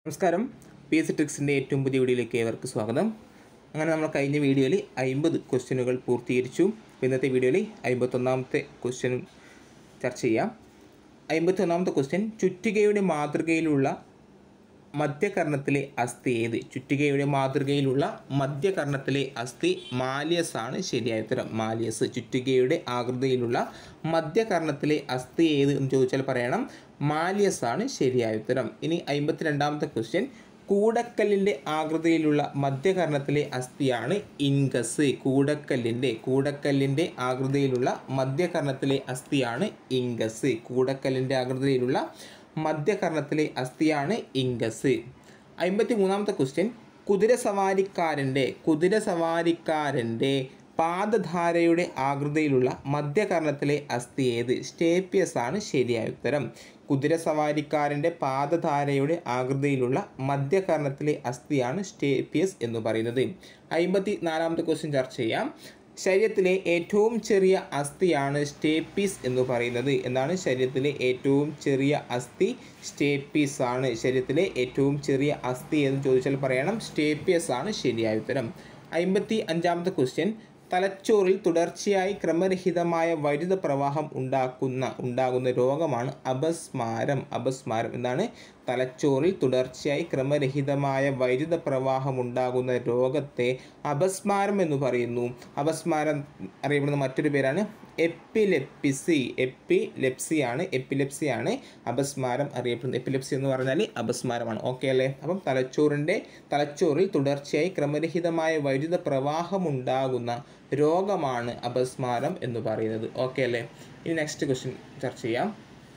നമസ്കാരം P S C ട്രിക്സിൻ്റെ ഏറ്റവും പുതിയ വീഡിയോയിലേക്ക് ഏവർക്ക് സ്വാഗതം അങ്ങനെ നമ്മൾ കഴിഞ്ഞ വീഡിയോയിൽ അമ്പത് ക്വസ്റ്റ്യനുകൾ പൂർത്തീകരിച്ചു അപ്പോൾ ഇന്നത്തെ വീഡിയോയിൽ അമ്പത്തൊന്നാമത്തെ ക്വസ്റ്റ്യനും ചർച്ച ചെയ്യാം അമ്പത്തൊന്നാമത്തെ ക്വസ്റ്റ്യൻ ചുറ്റികയുടെ മാതൃകയിലുള്ള മധ്യകർണത്തിലെ അസ്ഥി ഏത് ചുറ്റികയുടെ മാതൃകയിലുള്ള മധ്യകർണത്തിലെ അസ്ഥി മാലിയസ് ആണ് ശരിയായ ഉത്തരം മാലിയസ് ചുറ്റികയുടെ ആകൃതിയിലുള്ള മധ്യകർണത്തിലെ അസ്ഥി ഏത് എന്ന് ചോദിച്ചാൽ പറയണം മാലിയസ് ആണ് ശരിയായ ഉത്തരം ഇനി അമ്പത്തിരണ്ടാമത്തെ ക്വസ്റ്റ്യൻ കൂടക്കല്ലിൻ്റെ ആകൃതിയിലുള്ള മധ്യകർണത്തിലെ അസ്ഥിയാണ് ഇൻകസ് കൂടക്കല്ലിൻ്റെ കൂടക്കല്ലിൻ്റെ ആകൃതിയിലുള്ള മധ്യകർണത്തിലെ അസ്ഥിയാണ് ഇൻകസ് കൂടക്കല്ലിൻ്റെ ആകൃതിയിലുള്ള മധ്യകർണത്തിലെ അസ്ഥിയാണ് ഇംഗസ് അമ്പത്തി മൂന്നാമത്തെ ക്വസ്റ്റ്യൻ കുതിര സവാരിക്കാരൻ്റെ കുതിര സവാരിക്കാരൻ്റെ പാദധാരയുടെ ആകൃതിയിലുള്ള മധ്യകർണത്തിലെ അസ്ഥി ഏത് സ്റ്റേപ്പിയസ് ആണ് ശരിയായ ഉത്തരം കുതിര സവാരിക്കാരൻ്റെ പാദധാരയുടെ ആകൃതിയിലുള്ള മധ്യകർണത്തിലെ അസ്ഥിയാണ് സ്റ്റേപ്പിയസ് എന്ന് പറയുന്നത് അമ്പത്തി നാലാമത്തെ ക്വസ്റ്റ്യൻ ചർച്ച ചെയ്യാം ശരീരത്തിലെ ഏറ്റവും ചെറിയ അസ്ഥിയാണ് സ്റ്റേപ്പീസ് എന്ന് പറയുന്നത് എന്താണ് ശരീരത്തിലെ ഏറ്റവും ചെറിയ അസ്ഥി സ്റ്റേപ്പീസ് ആണ് ശരീരത്തിലെ ഏറ്റവും ചെറിയ അസ്ഥി എന്ന് ചോദിച്ചാൽ പറയണം സ്റ്റേപ്പിയസ് ആണ് ശരിയായ ഉത്തരം അമ്പത്തി അഞ്ചാമത്തെ ക്വസ്റ്റ്യൻ തലച്ചോറിൽ തുടർച്ചയായി ക്രമരഹിതമായ വൈദ്യുത പ്രവാഹം ഉണ്ടാക്കുന്ന ഉണ്ടാകുന്ന രോഗമാണ് അപസ്മാരം അപസ്മാരം എന്താണ് തലച്ചോറിൽ തുടർച്ചയായി ക്രമരഹിതമായ വൈദ്യുത പ്രവാഹം ഉണ്ടാകുന്ന രോഗത്തെ അപസ്മാരം എന്ന് പറയുന്നു അപസ്മാരം അറിയപ്പെടുന്ന മറ്റൊരു പേരാണ് എപ്പിലെപ്പിസി എപ്പിലെപ്സിയാണ് എപ്പിലെപ്സിയാണ് അപസ്മാരം അറിയപ്പെടുന്നത് എപ്പിലെപ്സി എന്ന് പറഞ്ഞാൽ അപസ്മാരമാണ് ഓക്കെ അല്ലേ അപ്പം തലച്ചോറിൻ്റെ തലച്ചോറിൽ തുടർച്ചയായി ക്രമരഹിതമായ വൈദ്യുത പ്രവാഹം ഉണ്ടാകുന്ന രോഗമാണ് അപസ്മാരം എന്ന് പറയുന്നത് ഓക്കെ അല്ലേ ഇനി നെക്സ്റ്റ് ക്വസ്റ്റ്യൻ ചർച്ച ചെയ്യാം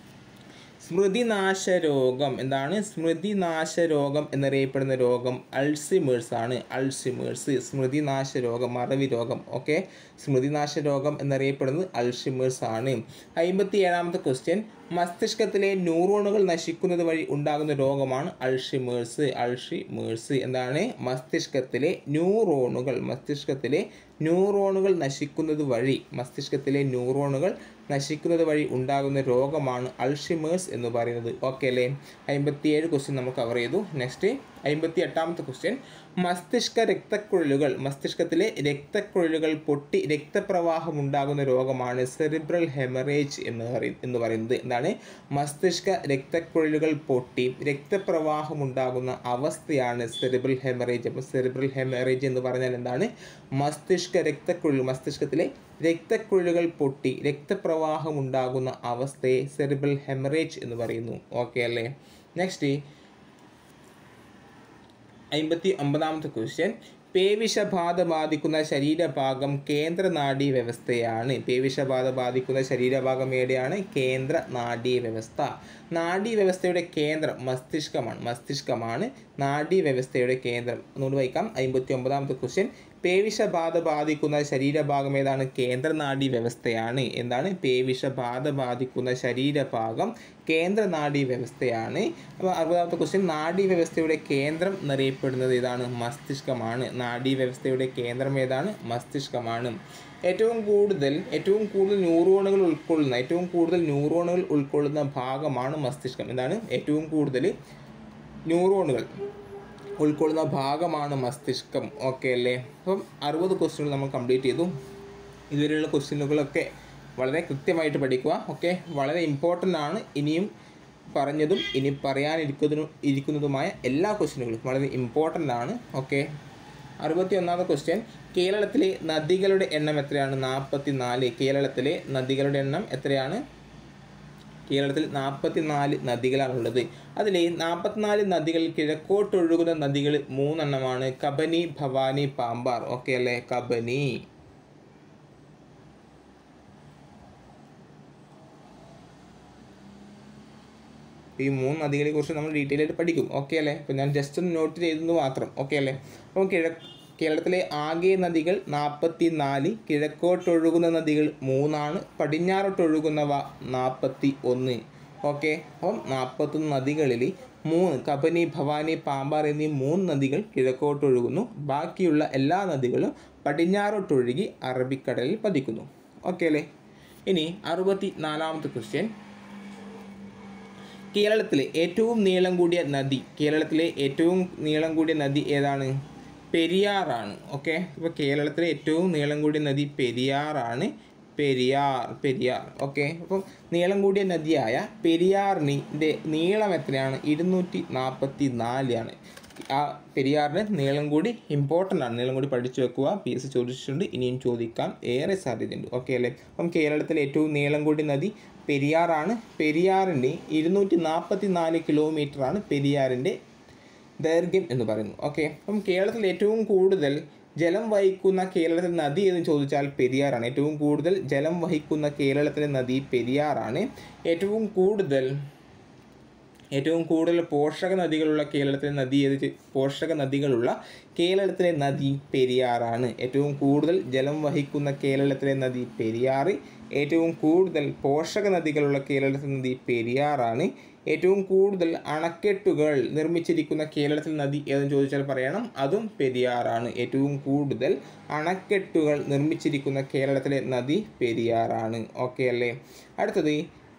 സ്മൃതിനാശ രോഗം എന്താണ് സ്മൃതിനാശ രോഗം എന്നറിയപ്പെടുന്ന രോഗം അൾസിമേഴ്സ് ആണ് അൾസിമേഴ്സ് സ്മൃതിനാശ രോഗം മറവി രോഗം ഓക്കെ സ്മൃതിനാശ രോഗം എന്നറിയപ്പെടുന്നത് അൾഷിമേഴ്സ് ആണ് അമ്പത്തി ഏഴാമത്തെ ക്വസ്റ്റ്യൻ മസ്തിഷ്കത്തിലെ ന്യൂറോണുകൾ നശിക്കുന്നത് വഴി ഉണ്ടാകുന്ന രോഗമാണ് അൾഷിമേഴ്സ് അൾഷിമേഴ്സ് എന്താണ് മസ്തിഷ്കത്തിലെ ന്യൂറോണുകൾ മസ്തിഷ്കത്തിലെ ന്യൂറോണുകൾ നശിക്കുന്നത് വഴി മസ്തിഷ്കത്തിലെ ന്യൂറോണുകൾ നശിക്കുന്നത് വഴി ഉണ്ടാകുന്ന രോഗമാണ് അൾഷിമേഴ്സ് എന്ന് പറയുന്നത് ഓക്കെ അല്ലേ അമ്പത്തിയേഴ് ക്വസ്റ്റ്യൻ നമ്മൾ കവർ ചെയ്തു നെക്സ്റ്റ് അമ്പത്തി എട്ടാമത്തെ ക്വസ്റ്റ്യൻ മസ്തിഷ്ക രക്തക്കുഴലുകൾ മസ്തിഷ്കത്തിലെ രക്തക്കുഴലുകൾ പൊട്ടി രക്തപ്രവാഹം ഉണ്ടാകുന്ന രോഗമാണ് സെറിബ്രൽ ഹെമറേജ് എന്ന് പറയും എന്ന് പറയുന്നത് എന്താണ് മസ്തിഷ്ക രക്തക്കുഴലുകൾ പൊട്ടി രക്തപ്രവാഹം ഉണ്ടാകുന്ന അവസ്ഥയാണ് സെറിബ്രൽ ഹെമറേജ് അപ്പോൾ സെറിബ്രൽ ഹെമറേജ് എന്ന് പറഞ്ഞാൽ എന്താണ് മസ്തിഷ്ക രക്തക്കുഴൽ മസ്തിഷ്കത്തിലെ രക്തക്കുഴലുകൾ പൊട്ടി രക്തപ്രവാഹം ഉണ്ടാകുന്ന അവസ്ഥയെ സെറിബ്രൽ ഹെമറേജ് എന്ന് പറയുന്നു ഓക്കെ അല്ലേ നെക്സ്റ്റ് അമ്പത്തി ഒമ്പതാമത്തെ ക്വസ്റ്റ്യൻ പേവിഷബാധ ബാധിക്കുന്ന ശരീരഭാഗം കേന്ദ്ര നാഡീ വ്യവസ്ഥയാണ് പേവിഷബാധ ബാധിക്കുന്ന ശരീരഭാഗം എവിടെയാണ് കേന്ദ്ര നാഡീ വ്യവസ്ഥ നാഡീ വ്യവസ്ഥയുടെ കേന്ദ്രം മസ്തിഷ്കമാണ് മസ്തിഷ്കമാണ് നാഡീ വ്യവസ്ഥയുടെ കേന്ദ്രം ഒന്നുകൂടി വായിക്കാം അമ്പത്തി ഒമ്പതാമത്തെ ക്വസ്റ്റ്യൻ പേവിഷബാധ ബാധിക്കുന്ന ശരീരഭാഗം ഏതാണ് കേന്ദ്ര നാഡീ വ്യവസ്ഥയാണ് എന്താണ് പേവിഷബാധ ബാധിക്കുന്ന ശരീരഭാഗം കേന്ദ്ര നാഡീ വ്യവസ്ഥയാണ് അപ്പോൾ അറുപതാമത്തെ ക്വസ്റ്റ്യൻ നാഡീ വ്യവസ്ഥയുടെ കേന്ദ്രം എന്നറിയപ്പെടുന്നത് ഏതാണ് മസ്തിഷ്കമാണ് നാഡീ വ്യവസ്ഥയുടെ കേന്ദ്രം ഏതാണ് മസ്തിഷ്കമാണ് ഏറ്റവും കൂടുതൽ ഏറ്റവും കൂടുതൽ ന്യൂറോണുകൾ ഉൾക്കൊള്ളുന്ന ഏറ്റവും കൂടുതൽ ന്യൂറോണുകൾ ഉൾക്കൊള്ളുന്ന ഭാഗമാണ് മസ്തിഷ്കം എന്താണ് ഏറ്റവും കൂടുതൽ ന്യൂറോണുകൾ ഉൾക്കൊള്ളുന്ന ഭാഗമാണ് മസ്തിഷ്കം ഓക്കെ അല്ലേ അപ്പം അറുപത് ക്വസ്റ്റ്യനുകൾ നമ്മൾ കംപ്ലീറ്റ് ചെയ്തു ഇതുവരെയുള്ള ക്വസ്റ്റ്യനുകളൊക്കെ വളരെ കൃത്യമായിട്ട് പഠിക്കുക ഓക്കെ വളരെ ഇമ്പോർട്ടൻ്റ് ആണ് ഇനിയും പറഞ്ഞതും ഇനി പറയാനിരിക്കുന്നതും ഇരിക്കുന്നതുമായ എല്ലാ ക്വസ്റ്റ്യനുകളും വളരെ ഇമ്പോർട്ടൻ്റ് ആണ് ഓക്കെ അറുപത്തി ഒന്നാമത്തെ ക്വസ്റ്റ്യൻ കേരളത്തിലെ നദികളുടെ എണ്ണം എത്രയാണ് നാൽപ്പത്തി നാല് കേരളത്തിലെ നദികളുടെ എണ്ണം എത്രയാണ് കേരളത്തിൽ നാൽപ്പത്തി നാല് നദികളാണുള്ളത് അതിൽ നാൽപ്പത്തിനാല് നദികളിൽ കിഴക്കോട്ടൊഴുകുന്ന നദികൾ മൂന്നെണ്ണമാണ് കബനി ഭവാനി പാമ്പാർ ഓക്കെ അല്ലേ കബനി ഈ മൂന്ന് നദികളെ കുറിച്ച് നമ്മൾ ഡീറ്റെയിൽ ആയിട്ട് പഠിക്കും ഓക്കെ അല്ലേ അപ്പോൾ ഞാൻ ജസ്റ്റ് ഒന്ന് നോട്ട് ചെയ്തത് മാത്രം ഓക്കെ അല്ലേ അപ്പം കിഴക്ക് കേരളത്തിലെ ആകെ നദികൾ നാൽപ്പത്തി നാല് കിഴക്കോട്ടൊഴുകുന്ന നദികൾ മൂന്നാണ് പടിഞ്ഞാറോട്ടൊഴുകുന്നവ നാൽപ്പത്തി ഒന്ന് ഓക്കെ അപ്പം നാൽപ്പത്തൊന്ന് നദികളിൽ മൂന്ന് കബനി ഭവാനി പാമ്പാർ എന്നീ മൂന്ന് നദികൾ കിഴക്കോട്ടൊഴുകുന്നു ബാക്കിയുള്ള എല്ലാ നദികളും പടിഞ്ഞാറോട്ടൊഴുകി അറബിക്കടലിൽ പതിക്കുന്നു ഓക്കെ അല്ലേ ഇനി അറുപത്തി നാലാമത്തെ ക്വസ്റ്റ്യൻ കേരളത്തിലെ ഏറ്റവും നീളം കൂടിയ നദി കേരളത്തിലെ ഏറ്റവും നീളം കൂടിയ നദി ഏതാണ് പെരിയാറാണ് ഓക്കെ ഇപ്പോൾ കേരളത്തിലെ ഏറ്റവും നീളം കൂടിയ നദി പെരിയാറാണ് പെരിയാർ പെരിയാർ ഓക്കെ അപ്പം നീളം കൂടിയ നദിയായ പെരിയാറിൻ്റെ നീളം എത്രയാണ് ഇരുന്നൂറ്റി നാൽപ്പത്തി നാലാണ് ആ പെരിയാറിന് നീളം കൂടി ഇമ്പോർട്ടൻ്റ് ആണ് നീളം കൂടി പഠിച്ചു വെക്കുക പി എസ് സി ചോദിച്ചിട്ടുണ്ട് ഇനിയും ചോദിക്കാൻ ഏറെ സാധ്യതയുണ്ട് ഓക്കെ അല്ലേ അപ്പം കേരളത്തിലെ ഏറ്റവും നീളം കൂടിയ നദി പെരിയാറാണ് പെരിയാറിൻ്റെ ഇരുന്നൂറ്റി നാൽപ്പത്തി നാല് കിലോമീറ്ററാണ് പെരിയാറിൻ്റെ ദൈർഘ്യം എന്ന് പറയുന്നു ഓക്കെ അപ്പം കേരളത്തിൽ ഏറ്റവും കൂടുതൽ ജലം വഹിക്കുന്ന കേരളത്തിലെ നദി എന്ന് ചോദിച്ചാൽ പെരിയാറാണ് ഏറ്റവും കൂടുതൽ ജലം വഹിക്കുന്ന കേരളത്തിലെ നദി പെരിയാറാണ് ഏറ്റവും കൂടുതൽ ഏറ്റവും കൂടുതൽ പോഷക നദികളുള്ള കേരളത്തിലെ നദി ഏത് ചെ- പോഷക നദികളുള്ള കേരളത്തിലെ നദി പെരിയാറാണ് ഏറ്റവും കൂടുതൽ ജലം വഹിക്കുന്ന കേരളത്തിലെ നദി പെരിയാറ് ഏറ്റവും കൂടുതൽ പോഷക നദികളുള്ള കേരളത്തിലെ നദി പെരിയാറാണ് ഏറ്റവും കൂടുതൽ അണക്കെട്ടുകൾ നിർമ്മിച്ചിരിക്കുന്ന കേരളത്തിലെ നദി ഏതെന്ന് ചോദിച്ചാൽ പറയണം അതും പെരിയാറാണ് ഏറ്റവും കൂടുതൽ അണക്കെട്ടുകൾ നിർമ്മിച്ചിരിക്കുന്ന കേരളത്തിലെ നദി പെരിയാറാണ് ഓക്കെ അല്ലേ അടുത്തത്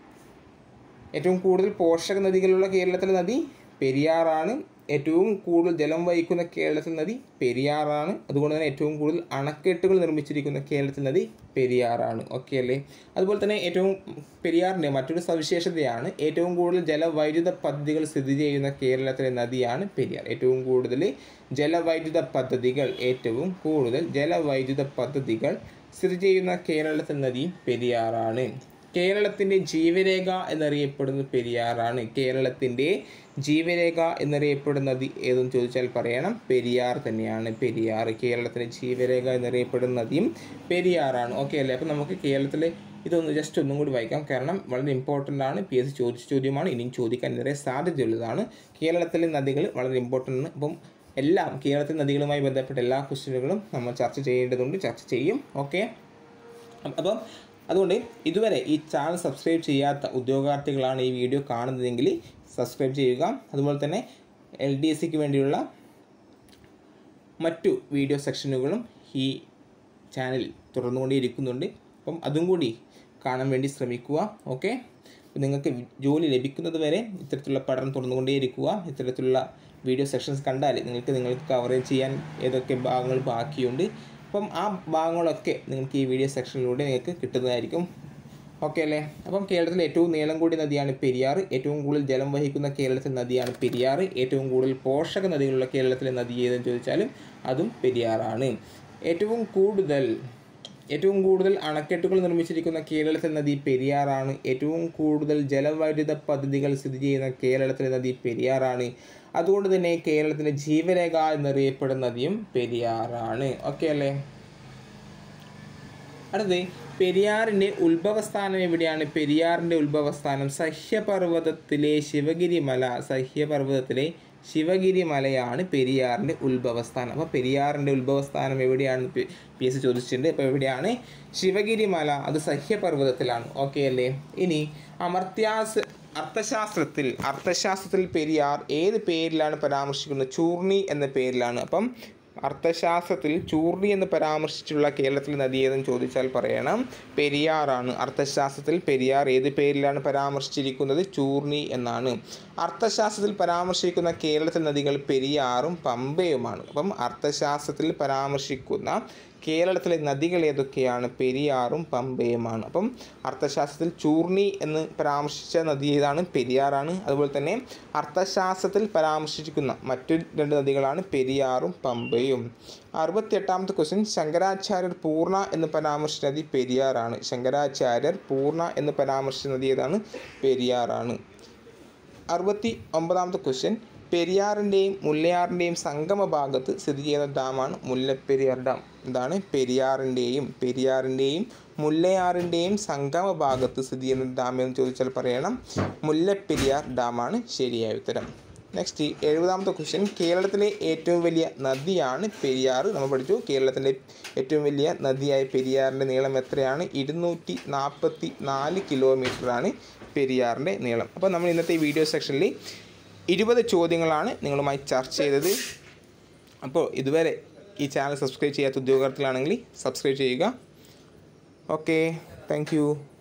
ഏറ്റവും കൂടുതൽ പോഷക നദികളുള്ള കേരളത്തിലെ നദി പെരിയാറാണ് ഏറ്റവും കൂടുതൽ ജലം വഹിക്കുന്ന കേരളത്തിലെ നദി പെരിയാറാണ് അതുകൊണ്ട് തന്നെ ഏറ്റവും കൂടുതൽ അണക്കെട്ടുകൾ നിർമ്മിച്ചിരിക്കുന്ന കേരളത്തിലെ നദി പെരിയാറാണ് ഓക്കെ അല്ലേ അതുപോലെ തന്നെ ഏറ്റവും പെരിയാറിൻ്റെ മറ്റൊരു സവിശേഷതയാണ് ഏറ്റവും കൂടുതൽ ജലവൈദ്യുത പദ്ധതികൾ സ്ഥിതി ചെയ്യുന്ന കേരളത്തിലെ നദിയാണ് പെരിയാർ ഏറ്റവും കൂടുതൽ ജലവൈദ്യുത പദ്ധതികൾ ഏറ്റവും കൂടുതൽ ജലവൈദ്യുത പദ്ധതികൾ സ്ഥിതി ചെയ്യുന്ന കേരളത്തിലെ നദി പെരിയാറാണ് കേരളത്തിൻ്റെ ജീവരേഖ എന്നറിയപ്പെടുന്നത് പെരിയാറാണ് കേരളത്തിൻ്റെ ജീവരേഖ എന്നറിയപ്പെടുന്ന നദി ഏതെന്ന് ചോദിച്ചാൽ പറയണം പെരിയാർ തന്നെയാണ് പെരിയാർ കേരളത്തിൻ്റെ ജീവരേഖ എന്നറിയപ്പെടുന്ന നദിയും പെരിയാറാണ് ഓക്കെ അല്ലേ അപ്പം നമുക്ക് കേരളത്തിലെ ഇതൊന്ന് ജസ്റ്റ് ഒന്നും കൂടി വായിക്കാം കാരണം വളരെ ഇമ്പോർട്ടൻ്റ് ആണ് പി എസ് സി ചോദിച്ച ചോദ്യമാണ് ഇനിയും ചോദിക്കാൻ വളരെ സാധ്യതയുള്ളതാണ് കേരളത്തിലെ നദികൾ വളരെ ഇമ്പോർട്ടൻ്റ് ആണ് അപ്പം എല്ലാം കേരളത്തിലെ നദികളുമായി ബന്ധപ്പെട്ട എല്ലാ ക്വസ്റ്റ്യനുകളും നമ്മൾ ചർച്ച ചെയ്യേണ്ടതുണ്ട് ചർച്ച ചെയ്യും ഓക്കെ അപ്പം അതുകൊണ്ട് ഇതുവരെ ഈ ചാനൽ സബ്സ്ക്രൈബ് ചെയ്യാത്ത ഉദ്യോഗാർത്ഥികളാണ് ഈ വീഡിയോ കാണുന്നതെങ്കിൽ സബ്സ്ക്രൈബ് ചെയ്യുക അതുപോലെ തന്നെ എൽ ഡി എസ് സിക്ക് വേണ്ടിയുള്ള മറ്റു വീഡിയോ സെക്ഷനുകളും ഈ ചാനലിൽ തുടർന്നുകൊണ്ടേയിരിക്കുന്നുണ്ട് അപ്പം അതും കൂടി കാണാൻ വേണ്ടി ശ്രമിക്കുക ഓക്കെ നിങ്ങൾക്ക് വി- ജോലി ലഭിക്കുന്നത് വരെ ഇത്തരത്തിലുള്ള പഠനം തുടർന്നുകൊണ്ടേയിരിക്കുക ഇത്തരത്തിലുള്ള വീഡിയോ സെക്ഷൻസ് കണ്ടാൽ നിങ്ങൾക്ക് നിങ്ങൾക്ക് കവറേജ് ചെയ്യാൻ ഏതൊക്കെ ഭാഗങ്ങൾ ബാക്കിയുണ്ട് അപ്പം ആ ഭാഗങ്ങളൊക്കെ നിങ്ങൾക്ക് ഈ വീഡിയോ സെക്ഷനിലൂടെ നിങ്ങൾക്ക് കിട്ടുന്നതായിരിക്കും ഓക്കെ അല്ലേ അപ്പം കേരളത്തിലെ ഏറ്റവും നീളം കൂടിയ നദിയാണ് പെരിയാർ ഏറ്റവും കൂടുതൽ ജലം വഹിക്കുന്ന കേരളത്തിലെ നദിയാണ് പെരിയാർ ഏറ്റവും കൂടുതൽ പോഷക നദികളുള്ള കേരളത്തിലെ നദി ഏതെന്ന് ചോദിച്ചാലും അതും പെരിയാറാണ് ഏറ്റവും കൂടുതൽ ഏറ്റവും കൂടുതൽ അണക്കെട്ടുകൾ നിർമ്മിച്ചിരിക്കുന്ന കേരളത്തിലെ നദി പെരിയാറാണ് ഏറ്റവും കൂടുതൽ ജലവൈദ്യുത പദ്ധതികൾ സ്ഥിതി ചെയ്യുന്ന കേരളത്തിലെ നദി പെരിയാറാണ് അതുകൊണ്ട് തന്നെ കേരളത്തിലെ ജീവരേഖ എന്നറിയപ്പെടുന്ന നദിയും പെരിയാറാണ് ഓക്കെ അല്ലേ അടുത്തത് പെരിയാറിൻ്റെ ഉത്ഭവസ്ഥാനം എവിടെയാണ് പെരിയാറിൻ്റെ ഉത്ഭവസ്ഥാനം സഹ്യപർവ്വതത്തിലെ ശിവഗിരി മല സഹ്യപർവ്വതത്തിലെ ശിവഗിരി മലയാണ് പെരിയാറിൻ്റെ ഉത്ഭവസ്ഥാനം അപ്പോൾ പെരിയാറിൻ്റെ ഉത്ഭവസ്ഥാനം എവിടെയാണ് പി എസ് സി ചോദിച്ചിട്ടുണ്ട് അപ്പോൾ എവിടെയാണ് ശിവഗിരി മല അത് സഹ്യപർവ്വതത്തിലാണ് ഓക്കെ അല്ലേ ഇനി അമർത്യാസ് അർത്ഥശാസ്ത്രത്തിൽ അർത്ഥശാസ്ത്രത്തിൽ പെരിയാർ ഏത് പേരിലാണ് പരാമർശിക്കുന്നത് ചൂർണി എന്ന പേരിലാണ് അപ്പം അർത്ഥശാസ്ത്രത്തിൽ ചൂർണി എന്ന് പരാമർശിച്ചുള്ള കേരളത്തിലെ നദി ഏതെന്ന് ചോദിച്ചാൽ പറയണം പെരിയാറാണ് അർത്ഥശാസ്ത്രത്തിൽ പെരിയാർ ഏത് പേരിലാണ് പരാമർശിച്ചിരിക്കുന്നത് ചൂർണി എന്നാണ് അർത്ഥശാസ്ത്രത്തിൽ പരാമർശിക്കുന്ന കേരളത്തിലെ നദികൾ പെരിയാറും പമ്പയുമാണ് അപ്പം അർത്ഥശാസ്ത്രത്തിൽ പരാമർശിക്കുന്ന കേരളത്തിലെ നദികൾ ഏതൊക്കെയാണ് പെരിയാറും പമ്പയുമാണ് അപ്പം അർത്ഥശാസ്ത്രത്തിൽ ചൂർണി എന്ന് പരാമർശിച്ച നദി ഏതാണ് പെരിയാറാണ് അതുപോലെ തന്നെ അർത്ഥശാസ്ത്രത്തിൽ പരാമർശിച്ചിരിക്കുന്ന മറ്റു രണ്ട് നദികളാണ് പെരിയാറും പമ്പയും അറുപത്തിയെട്ടാമത്തെ ക്വസ്റ്റ്യൻ ശങ്കരാചാര്യർ പൂർണ്ണ എന്ന് പരാമർശിച്ച നദി പെരിയാറാണ് ശങ്കരാചാര്യർ പൂർണ്ണ എന്ന് പരാമർശിച്ച നദി ഏതാണ് പെരിയാറാണ് അറുപത്തി ഒമ്പതാമത്തെ ക്വസ്റ്റ്യൻ പെരിയാറിൻ്റെയും മുല്ലയാറിൻ്റെയും സംഗമ ഭാഗത്ത് സ്ഥിതി ചെയ്യുന്ന ഡാമാണ് മുല്ലപ്പെരിയാർ ഡാം ഇതാണ് പെരിയാറിൻ്റെയും പെരിയാറിൻ്റെയും മുല്ലയാറിൻ്റെയും സംഗമ ഭാഗത്ത് സ്ഥിതി ചെയ്യുന്ന ഡാം എന്ന് ചോദിച്ചാൽ പറയണം മുല്ലപ്പെരിയാർ ഡാമാണ് ശരിയായ ഉത്തരം നെക്സ്റ്റ് എഴുപതാമത്തെ ക്വസ്റ്റ്യൻ കേരളത്തിലെ ഏറ്റവും വലിയ നദിയാണ് പെരിയാർ നമ്മൾ പഠിച്ചു കേരളത്തിലെ ഏറ്റവും വലിയ നദിയായ പെരിയാറിൻ്റെ നീളം എത്രയാണ് ഇരുന്നൂറ്റി നാൽപ്പത്തി നാല് കിലോമീറ്ററാണ് പെരിയാറിൻ്റെ നീളം അപ്പോൾ നമ്മൾ ഇന്നത്തെ വീഡിയോ സെക്ഷനിൽ ഇരുപത് ചോദ്യങ്ങളാണ് നിങ്ങളുമായി ചർച്ച ചെയ്തത് അപ്പോൾ ഇതുവരെ ഈ ചാനൽ സബ്സ്ക്രൈബ് ചെയ്യാത്ത ഉദ്യോഗാർത്ഥികളാണെങ്കിൽ സബ്സ്ക്രൈബ് ചെയ്യുക ഓക്കെ താങ്ക്